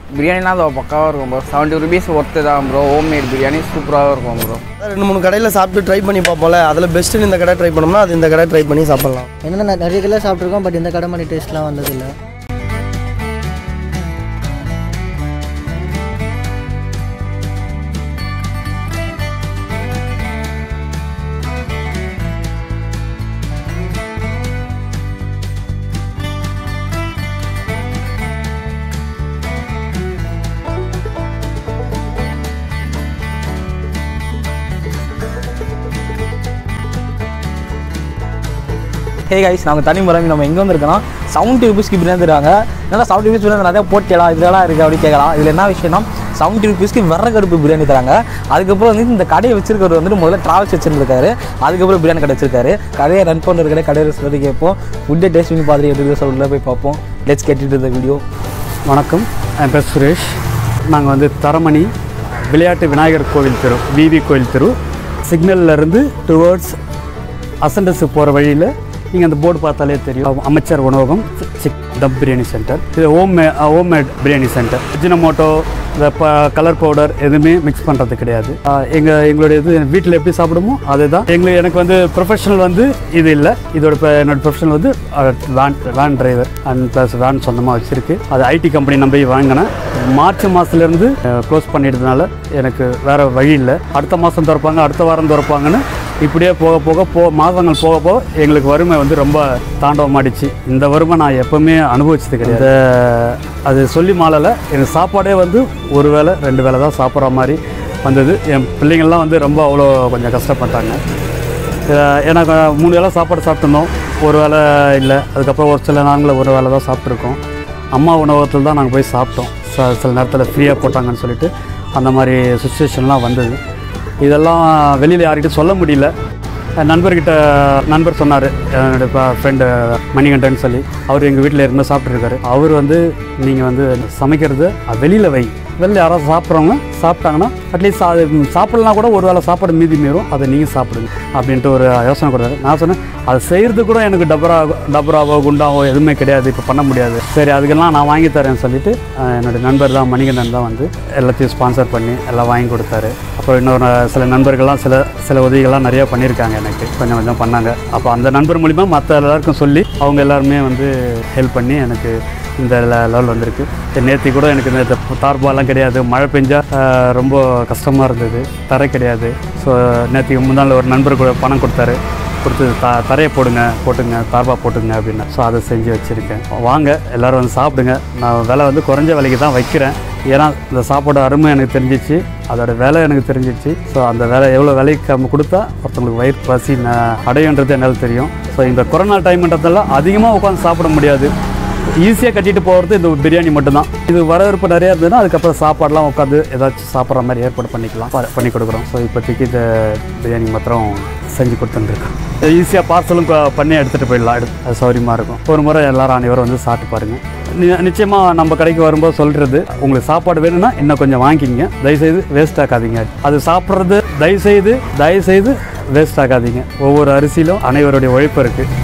பிரியாணினா அது பக்காவாக இருக்கும் ப்ரோ செவன்ட்டி ருபீஸ் ஒர்த்து தான் ப்ரோ ஹோம் மேட் பிரியாணி சூப்பராக இருக்கும் ப்ரோ ரெண்டு மூணு கடையில் சாப்பிட்டு ட்ரை பண்ணி பார்ப்போம்ல அதில் பெஸ்ட்டுன்னு இந்த கடை ட்ரை பண்ணோம்னா அது இந்த கடை ட்ரை பண்ணி சாப்பிட்லாம் என்னென்ன நிறைய கடை சாப்பிட்ருக்கோம் பட் இந்த கடை மாதிரி டேஸ்ட்லாம் வந்ததில்லை ஹே கைஸ் நாங்கள் தனி முறை நம்ம எங்கே வந்திருக்கோம் செவன்ட்டி ருபீஸ்க்கு பிரியாணி தருவாங்க என்னடா செவன்ட்டி ருபீஸ் பிரியாணி நிறைய போட்டியலாம் இதெல்லாம் இருக்குது அப்படி கேட்கலாம் இதில் என்ன விஷயம்னா செவன்ட்டி ருபீஸ்க்கு விறகடுப்பு பிரியாணி தராங்க அதுக்கப்புறம் வந்து இந்த கடையை வச்சிருக்கிறவர் வந்துட்டு முதல்ல ட்ராவல்ஸ் வச்சிருந்திருக்காரு அதுக்கப்புறம் பிரியாணி கடை வச்சிருக்காரு கடையை ரன் பண்ணுற கடை கடையை சொல்லி கேட்போம் ஃபுட்டை டேஸ்ட் பண்ணி பார்த்துட்டு எப்படி சொல்ல போய் பார்ப்போம் லெட்ஸ் கெட்டிட்டு இந்த வீடியோ வணக்கம் என் பேர் சுரேஷ் நாங்கள் வந்து தரமணி விளையாட்டு விநாயகர் கோவில் தெரு விவி கோவில் தெரு சிக்னல்ல இருந்து டுவர்ட்ஸ் அசண்டஸ் போகிற வழியில் நீங்கள் அந்த போர்டு பார்த்தாலே தெரியும் அமைச்சர் உணவகம் சிக் தம் பிரியாணி சென்டர் இது ஹோம் மே home made biryani centre Ajinomoto இந்த ப கலர் பவுடர் எதுவுமே மிக்ஸ் பண்ணுறது கிடையாது எங்கள் எங்களுடைய இது வீட்டில் எப்படி சாப்பிடுமோ அதுதான் எங்களுக்கு எனக்கு வந்து ப்ரொஃபஷனல் வந்து இது இல்லை இதோட இப்போ என்னோட ப்ரொஃபஷனல் வந்து van van driver and plus van சொந்தமாக வச்சுருக்கு அது ஐடி கம்பெனி நம்பி வாங்கினேன் மார்ச் மாதத்துலேருந்து க்ளோஸ் பண்ணிட்டதுனால எனக்கு வேறு வழி இல்லை அடுத்த மாதம் திறப்பாங்க அடுத்த வாரம் திறப்பாங்கன்னு இப்படியே போக போக போ மாதங்கள் போக போக எங்களுக்கு வறுமை வந்து ரொம்ப தாண்டவமாடிச்சு இந்த வறுமை நான் எப்பவுமே அனுபவிச்சது கிடையாது இந்த அது சொல்லி மாளலை எனக்கு சாப்பாடே வந்து ஒரு வேளை ரெண்டு வேளை தான் சாப்பிட்ற மாதிரி வந்தது என் பிள்ளைங்கள்லாம் வந்து ரொம்ப அவ்வளோ கொஞ்சம் கஷ்டப்பட்டாங்க அஹ் எனக்கு மூணு வேளை சாப்பாடு சாப்பிட்ருந்தோம் ஒரு வேளை இல்லை அதுக்கப்புறம் ஒரு சில நாட்களில் ஒரு வேளை தான் சாப்பிட்ருக்கோம் அம்மா உணவகத்தில் தான் நாங்கள் போய் சாப்பிட்டோம் ச சில நேரத்தில் ஃப்ரீயாக போட்டாங்கன்னு சொல்லிட்டு அந்த மாதிரி சுச்சுவேஷன்லாம் வந்தது இதெல்லாம் வெளியில் யார்கிட்டையும் சொல்ல முடியல என் நண்பர்கிட்ட நண்பர் சொன்னார் என்னோட ஃப்ரெண்டு மணிகண்டன் சொல்லி அவர் எங்கள் வீட்டில் இருந்து சாப்பிட்ருக்காரு அவர் வந்து நீங்கள் வந்து சமைக்கிறது வெளியில் வை வெளில யாராவது சாப்பிட்றவங்க சாப்பிட்டாங்கன்னா அட்லீஸ்ட் அது சாப்பிடலாம் கூட ஒரு வேளை சாப்பாடு மீதி மீறும் அதை நீங்கள் சாப்பிடுங்க அப்படின்ட்டு ஒரு யோசனை கொடுத்தாரு நான் சொன்னேன் அது செய்கிறது கூட எனக்கு டபரா டபராவோ குண்டாவோ எதுவுமே கிடையாது இப்போ பண்ண முடியாது சரி அதுக்கெல்லாம் நான் வாங்கி தரேன்னு சொல்லிட்டு அஹ், என்னுடைய நண்பர் தான் மணிகண்டன் தான் வந்து எல்லாத்தையும் ஸ்பான்சர் பண்ணி எல்லாம் வாங்கி கொடுத்தாரு அப்புறம் இன்னொரு சில நண்பர்கள்லாம் சில சில உதவிகள்லாம் நிறைய பண்ணியிருக்காங்க எனக்கு கொஞ்சம் கொஞ்சம் பண்ணாங்க அப்போ அந்த நண்பர் மூலிமா மற்ற எல்லாருக்கும் சொல்லி அவங்க எல்லாருமே வந்து ஹெல்ப் பண்ணி எனக்கு இந்த லெவல் வந்திருக்கு நேற்று கூட எனக்கு இந்த தார்பாலாம் கிடையாது மழை பெஞ்சா அஹ், ரொம்ப கஷ்டமாக இருந்தது தரை கிடையாது ஸோ நேற்றுக்கு முன்னாள் ஒரு நண்பர் கூட பணம் கொடுத்தாரு கொடுத்து த தரையை போடுங்க போட்டுங்க தார்பா போட்டுங்க அப்படின்னு ஸோ அதை செஞ்சு வச்சுருக்கேன் வாங்க எல்லோரும் வந்து சாப்பிடுங்க நான் விலை வந்து குறைஞ்ச விலைக்கு தான் வைக்கிறேன் ஏன்னா இந்த சாப்பாடு அருமை எனக்கு தெரிஞ்சிச்சு அதோட விலை எனக்கு தெரிஞ்சிச்சு ஸோ அந்த விலை எவ்வளோ விலைக்கு நம்ம கொடுத்தா ஒருத்தவங்களுக்கு வயிறு பசி ந- அடையுன்றது என்னால் தெரியும் ஸோ இந்த கொரோனா டைம்ன்றதெல்லாம் அதிகமாக உட்காந்து சாப்பிட முடியாது ஈஸியாக கட்டிட்டு போகிறது இந்த பிரியாணி மட்டும்தான் இது வரவேற்பு நிறையா இருந்ததுன்னா அதுக்கப்புறம் சாப்பாடெலாம் உட்காந்து ஏதாச்சும் சாப்பிட்ற மாதிரி ஏற்பாடு பண்ணிக்கலாம் ப- பண்ணி கொடுக்குறோம் ஸோ இப்போதைக்கு இந்த பிரியாணி மாத்திரம் செஞ்சு கொடுத்துருக்கோம் ஈஸியாக பார்சலும் கொ- பண்ணி எடுத்துகிட்டு போயிடலாம் எடுத்து அது சௌரியமாக இருக்கும் ஒரு முறை எல்லாரும் அனைவரும் வந்து சாப்பிட்டு பாருங்கள் நிச்சயமாக நம்ம கடைக்கு வரும்போது சொல்கிறது உங்களுக்கு சாப்பாடு வேணும்னா இன்னும் கொஞ்சம் வாங்கிக்கிங்க தயவுசெய்து வேஸ்ட் ஆக்காதீங்க அது சாப்பிட்றது தயவுசெய்து தயவுசெய்து வேஸ்ட் ஆக்காதீங்க ஒவ்வொரு அரிசியிலும் அனைவருடைய உழைப்பு இருக்குது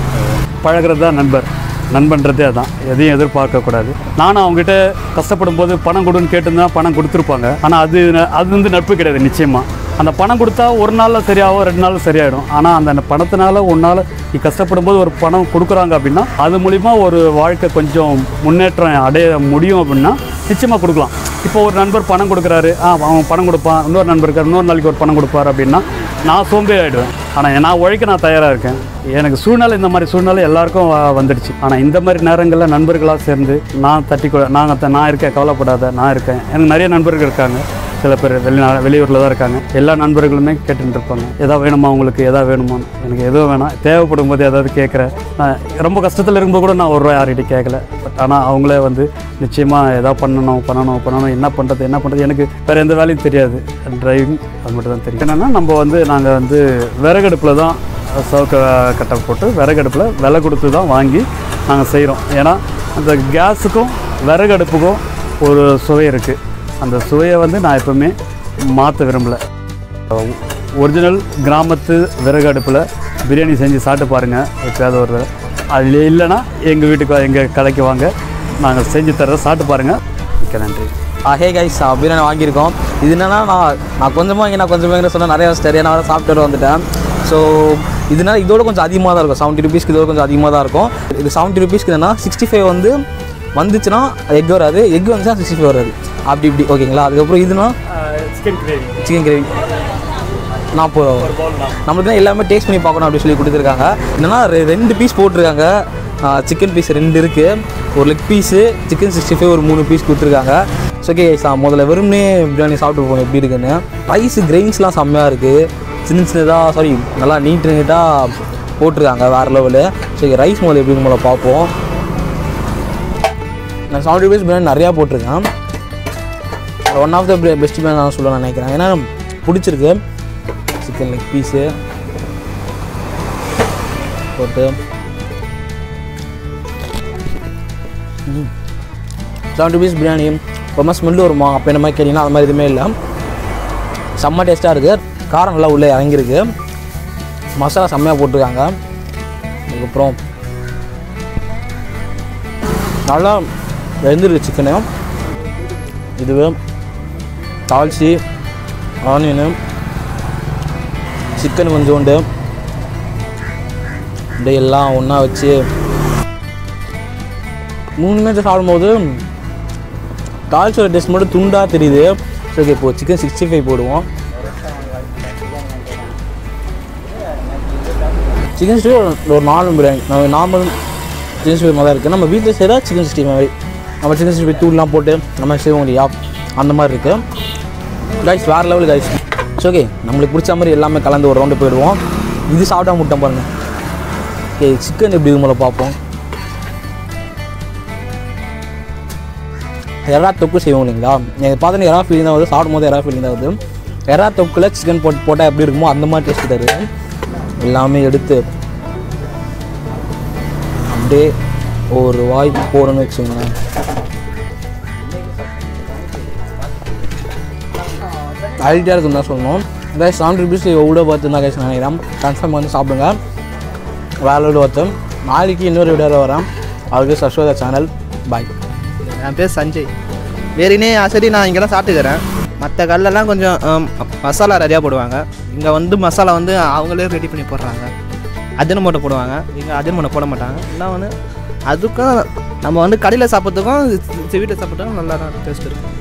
பழகிறது தான் நண்பர் நண்பன்றதே அதான் எதையும் எதிர்பார்க்கக்கூடாது நானும் அவங்ககிட்ட கஷ்டப்படும் போது பணம் கொடுன்னு கேட்டிருந்தா பணம் கொடுத்துருப்பாங்க ஆனால் அது அது வந்து நட்பு கிடையாது நிச்சயமாக அந்த பணம் கொடுத்தா ஒரு நாளில் சரியாகும் ரெண்டு நாளில் சரியாயிடும் ஆனால் அந்த பணத்தினால ஒரு நாள் நீ கஷ்டப்படும் போது ஒரு பணம் கொடுக்குறாங்க அப்படின்னா அது மூலிமா ஒரு வாழ்க்கை கொஞ்சம் முன்னேற்றம் அடைய முடியும் அப்படின்னா நிச்சயமாக கொடுக்கலாம் இப்போ ஒரு நண்பர் பணம் கொடுக்குறாரு ஆ அவன் பணம் கொடுப்பான் இன்னொரு நண்பர் இருக்கார் இன்னொரு நாளைக்கு ஒரு பணம் கொடுப்பார் அப்படின்னா நான் சோம்பேறி ஆகிடுவேன் ஆனால் நான் உழைக்க நான் தயாராக இருக்கேன் எனக்கு சூழ்நிலை இந்த மாதிரி சூழ்நிலை எல்லாருக்கும் வ- வந்துடுச்சு ஆனால் இந்த மாதிரி நேரங்களில் நண்பர்களாக சேர்ந்து நான் தட்டி கொ- நான் த- நான் இருக்கேன் கவலைப்படாத நான் இருக்கேன் எனக்கு நிறைய நண்பர்கள் இருக்காங்க சில பேர் வெளிநா வெளியூரில் தான் இருக்காங்க எல்லா நண்பர்களுமே கேட்டுட்டு இருப்பாங்க எதாவது வேணுமா உங்களுக்கு எதாவது வேணுமா எனக்கு எதுவும் வேணாம் தேவைப்படும் போது ஏதாவது கேட்குறேன் நான் ரொம்ப கஷ்டத்தில் இருக்கும்போது கூட நான் ஒரு ரூபாய் யார்கிட்டையும் கேட்கல பட் ஆனால் அவங்களே வந்து நிச்சயமாக எதாவது பண்ணணும் பண்ணணும் பண்ணணும் என்ன பண்ணுறது என்ன பண்ணுறது எனக்கு வேறு எந்த வேலையும் தெரியாது டிரைவிங் அது மட்டும் தான் தெரியும் என்னென்னா நம்ம வந்து நாங்கள் வந்து விறகடுப்பில் தான் சவுக்க கட்டை போட்டு விறகடுப்பில் விலை கொடுத்து தான் வாங்கி நாங்கள் செய்கிறோம் ஏன்னா அந்த கேஸுக்கும் விறகடுப்புக்கும் ஒரு சுவை இருக்குது அந்த சுவையை வந்து நான் எப்பவுமே மாற்ற விரும்பலை ஒரிஜினல் கிராமத்து விறகு அடுப்பில் பிரியாணி செஞ்சு சாப்பிட்டு பாருங்கள் எப்பயாவது ஒரு தடவை. அது இல்லைன்னா எங்கள் வீட்டுக்கு எங்கள் கடைக்கு வாங்க நாங்கள் செஞ்சு தர்றோம் சாப்பிட்டு பாருங்கள் மிக்க நன்றி ஹே கைஸ் பிரியாணி வாங்கியிருக்கோம் இது என்னன்னா நான் நான் கொஞ்சமாக இங்கே நான் கொஞ்சமாக இங்கே சொன்னால் நிறைய ஸ்டெரி நான் சாப்பிட்டு வந்துட்டேன் ஸோ இதனால இதோட கொஞ்சம் அதிகமாக தான் இருக்கும் செவன்ட்டி ருபீஸ்க்கு இதோட கொஞ்சம் அதிகமாக தான் இருக்கும் இது செவன்ட்டி ருபீஸ்க்கு என்னன்னா சிக்ஸ்டி ஃபைவ் வந்து வந்துச்சுன்னா எக் வராது எக் வந்துச்சுன்னா சிக்ஸ்டி ஃபைவ் வராது அப்படி இப்படி ஓகேங்களா அதுக்கப்புறம் இதுனா சிக்கன் கிரேவி சிக்கன் கிரேவி நாற்பது ரூபா நம்மளுக்கு தான் எல்லாமே டேஸ்ட் பண்ணி பார்க்கணும் அப்படி சொல்லி கொடுத்துருக்காங்க என்னன்னா ரெ- ரெண்டு பீஸ் போட்டிருக்காங்க சிக்கன் பீஸ் ரெண்டு இருக்குது ஒரு leg piece chicken sixty five ஒரு மூணு பீஸ் கொடுத்துருக்காங்க ஸோ ஓகே சா முதல்ல வெறும்னே பிரியாணி சாப்பிட்டு போவோம் எப்படி இருக்குன்னு ரைஸ் கிரெயின்ஸ்லாம் செம்மையாக இருக்குது சின்ன சின்னதாக சாரி நல்லா நீட் நீட்டாக போட்டிருக்காங்க வேறு லெவலு ஸோ ரைஸ் முதல்ல எப்படி முதல்ல பார்ப்போம் நான் செவன்ட்டி ருபீஸ் பிரியாணி நிறையா போட்டிருக்கேன் one of the best biryani நான் சொல்ல நினைக்கிறேன் ஏன்னா பிடிச்சிருக்கு சிக்கன் லெக் பீஸு போட்டு செவன்ட்டி பீஸ் பிரியாணி ரொம்ப ஸ்மெல்லு வருமா அப்போ என்ன மாதிரி கேட்டிங்கன்னா அது மாதிரி எதுவுமே இல்லை செம்ம டேஸ்ட்டாக இருக்குது காரம் நல்லா உள்ளே இறங்கியிருக்கு மசாலா செம்மையாக போட்டிருக்காங்க அதுக்கப்புறம் நல்லா வெந்திருக்கு சிக்கனு இதுவே தாளிச்சி ஆனியனு சிக்கன் கொஞ்சோண்டு இப்படி எல்லாம் ஒன்றா வச்சு மூணு நேரத்தை சாப்பிடும்போது தாளிச்சோட டேஸ்ட் மட்டும் துண்டாக தெரியுது ஸோ ஓகே இப்போ சிக்கன் சிக்ஸ்டி ஃபைவ் போடுவோம் சிக்கன் சிக்ஸ்டி ஒரு நார்மல் பிரியாணி நம்ம நார்மல் சிக்கன் சிக்ஸ்டி ஃபைவ் மாதிரி இருக்குது நம்ம வீட்டில் செய்கிற சிக்கன் சிக்ஸ்டி மாதிரி நம்ம சிக்கன் சிக்ஸ்டி ஃபைவ் தூள்லாம் போட்டு நம்ம செய்வோம் இல்லையா அந்த மாதிரி இருக்குது கைஸ் வேறு லெவல் கைஸ் ஸோ ஓகே நம்மளுக்கு பிடிச்ச மாதிரி எல்லாமே கலந்து ஒரு ரவுண்டு போயிடுவோம் இது சாப்பிட்டா முட்டை பாருங்கள் ஓகே சிக்கன் எப்படி இது முதல்ல பார்ப்போம் எறா தொக்கு செய்வோம் இல்லைங்களா நீங்கள் பார்த்தீங்கன்னா எறா ஃபீலிங் தான் வருது சாப்பிடும் போது எறா ஃபீலிங் தான் வருது எறா தொக்கில் சிக்கன் போட்டு போட்டால் எப்படி இருக்குமோ அந்த மாதிரி டேஸ்ட் தருது எல்லாமே எடுத்து அப்படியே ஒரு வாய் போகிறோன்னு வச்சுக்கோங்களேன் குவாலிட்டியாக இருக்குன்னு தான் சொல்லணும் அதாவது செவன் ருபீஸ் எவ்வளோ பார்த்துருந்தா கைஸ் நினைக்கிறேன் கன்ஃபார்ம் வந்து சாப்பிடுங்க வேலை பார்த்து நாளைக்கு இன்னொரு வீடியோவில் வரேன் அதுக்கு சஸ்வதா சேனல் பாய் என் பேர் சஞ்சய் வேறுனே சரி நான் இங்கே தான் சாப்பிட்டுக்கிறேன் மற்ற கல்லெல்லாம் கொஞ்சம் ஆம், மசாலா நிறையா போடுவாங்க இங்கே வந்து மசாலா வந்து அவங்களே ரெடி பண்ணி போடுறாங்க அதின மூட்டை போடுவாங்க இங்கே அதின மூட்டை போட மாட்டாங்க எல்லாம் வந்து அதுக்கும் நம்ம வந்து கடையில் சாப்பிட்றதுக்கும் வீட்டில் சாப்பிட்றதுக்கும் நல்லா தான் டேஸ்ட் இருக்கும்